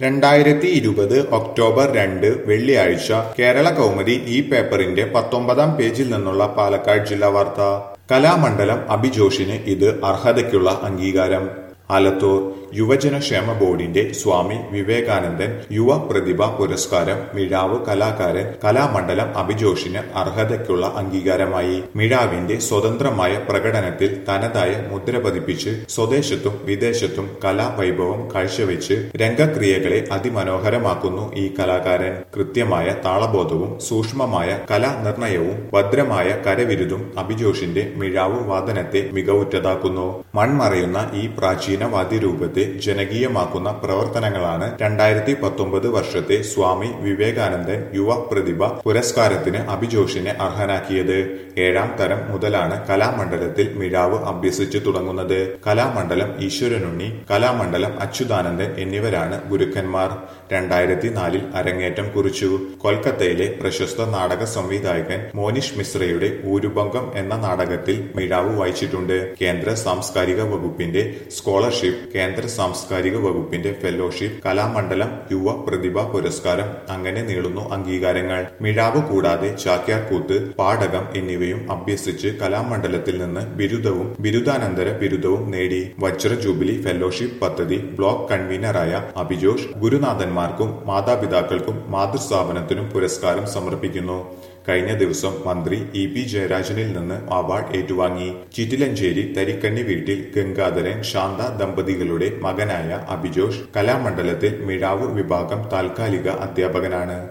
രണ്ടായിരത്തി ഇരുപത് ഒക്ടോബർ രണ്ട് വെള്ളിയാഴ്ച കേരള കൗമുദി ഈ പേപ്പറിന്റെ പത്തൊമ്പതാം പേജിൽ നിന്നുള്ള പാലക്കാട് ജില്ലാ വാർത്ത കലാമണ്ഡലം അഭിജോഷിന് ഇത് അർഹതയ്ക്കുള്ള അംഗീകാരം ആലത്തൂർ യുവജനക്ഷേമ ബോർഡിന്റെ സ്വാമി വിവേകാനന്ദൻ യുവ പ്രതിഭ പുരസ്കാരം മിഴാവ് കലാകാരൻ കലാമണ്ഡലം അഭിജോഷിന് അർഹതയ്ക്കുള്ള അംഗീകാരമായി മിഴാവിന്റെ സ്വതന്ത്രമായ പ്രകടനത്തിൽ തനതായ മുദ്ര പതിപ്പിച്ച് സ്വദേശത്തും വിദേശത്തും കലാവൈഭവം കാഴ്ചവെച്ച് രംഗക്രിയകളെ അതിമനോഹരമാക്കുന്നു ഈ കലാകാരൻ കൃത്യമായ താളബോധവും സൂക്ഷ്മമായ കലാനിർണയവും ഭദ്രമായ കരവിരുതും അഭിജോഷിന്റെ മിഴാവ് വാദനത്തെ മികവുറ്റതാക്കുന്നു മൺമറയുന്ന ഈ പ്രാചീന വാദ്യരൂപത്തെ ജനകീയമാക്കുന്ന പ്രവർത്തനങ്ങളാണ് രണ്ടായിരത്തി പത്തൊമ്പത് വർഷത്തെ സ്വാമി വിവേകാനന്ദൻ യുവ പ്രതിഭ പുരസ്കാരത്തിന് അഭിജോഷിനെ അർഹനാക്കിയത് ഏഴാം തരം മുതലാണ് കലാമണ്ഡലത്തിൽ മിഴാവ് അഭ്യസിച്ചു തുടങ്ങുന്നത് കലാമണ്ഡലം ഈശ്വരനുണ്ണി കലാമണ്ഡലം അച്യുതാനന്ദൻ എന്നിവരാണ് ഗുരുക്കന്മാർ രണ്ടായിരത്തി നാലിൽ അരങ്ങേറ്റം കുറിച്ചു കൊൽക്കത്തയിലെ പ്രശസ്ത നാടക സംവിധായകൻ മോനിഷ് മിശ്രയുടെ ഊരുഭംഗം എന്ന നാടകത്തിൽ മിഴാവ് വായിച്ചിട്ടുണ്ട് കേന്ദ്ര സാംസ്കാരിക വകുപ്പിന്റെ സ്കോളർഷിപ്പ് കേന്ദ്ര സാംസ്കാരിക വകുപ്പിന്റെ ഫെലോഷിപ്പ് കലാമണ്ഡലം യുവ പ്രതിഭ പുരസ്കാരം അങ്ങനെ നീളുന്നു അംഗീകാരങ്ങൾ മിഴാവ് കൂടാതെ ചാക്യാർകൂത്ത് പാടകം എന്നിവയും അഭ്യസിച്ച് കലാമണ്ഡലത്തിൽ നിന്ന് ബിരുദവും ബിരുദാനന്തര ബിരുദവും നേടി വജ്ര ജൂബിലി ഫെലോഷിപ്പ് പദ്ധതി ബ്ലോക്ക് കൺവീനറായ അഭിജോഷ് ഗുരുനാഥന്മാർക്കും മാതാപിതാക്കൾക്കും മാതൃസ്ഥാപനത്തിനും പുരസ്കാരം സമർപ്പിക്കുന്നു കഴിഞ്ഞ ദിവസം മന്ത്രി ഇ പി ജയരാജനിൽ നിന്ന് അവാർഡ് ഏറ്റുവാങ്ങി ചിറ്റിലഞ്ചേരി തരിക്കണ്ണി വീട്ടിൽ ഗംഗാധരൻ ശാന്ത ദമ്പതികളുടെ മകനായ അഭിജോഷ് കലാമണ്ഡലത്തിൽ മിഴാവ് വിഭാഗം താൽക്കാലിക അധ്യാപകനാണ്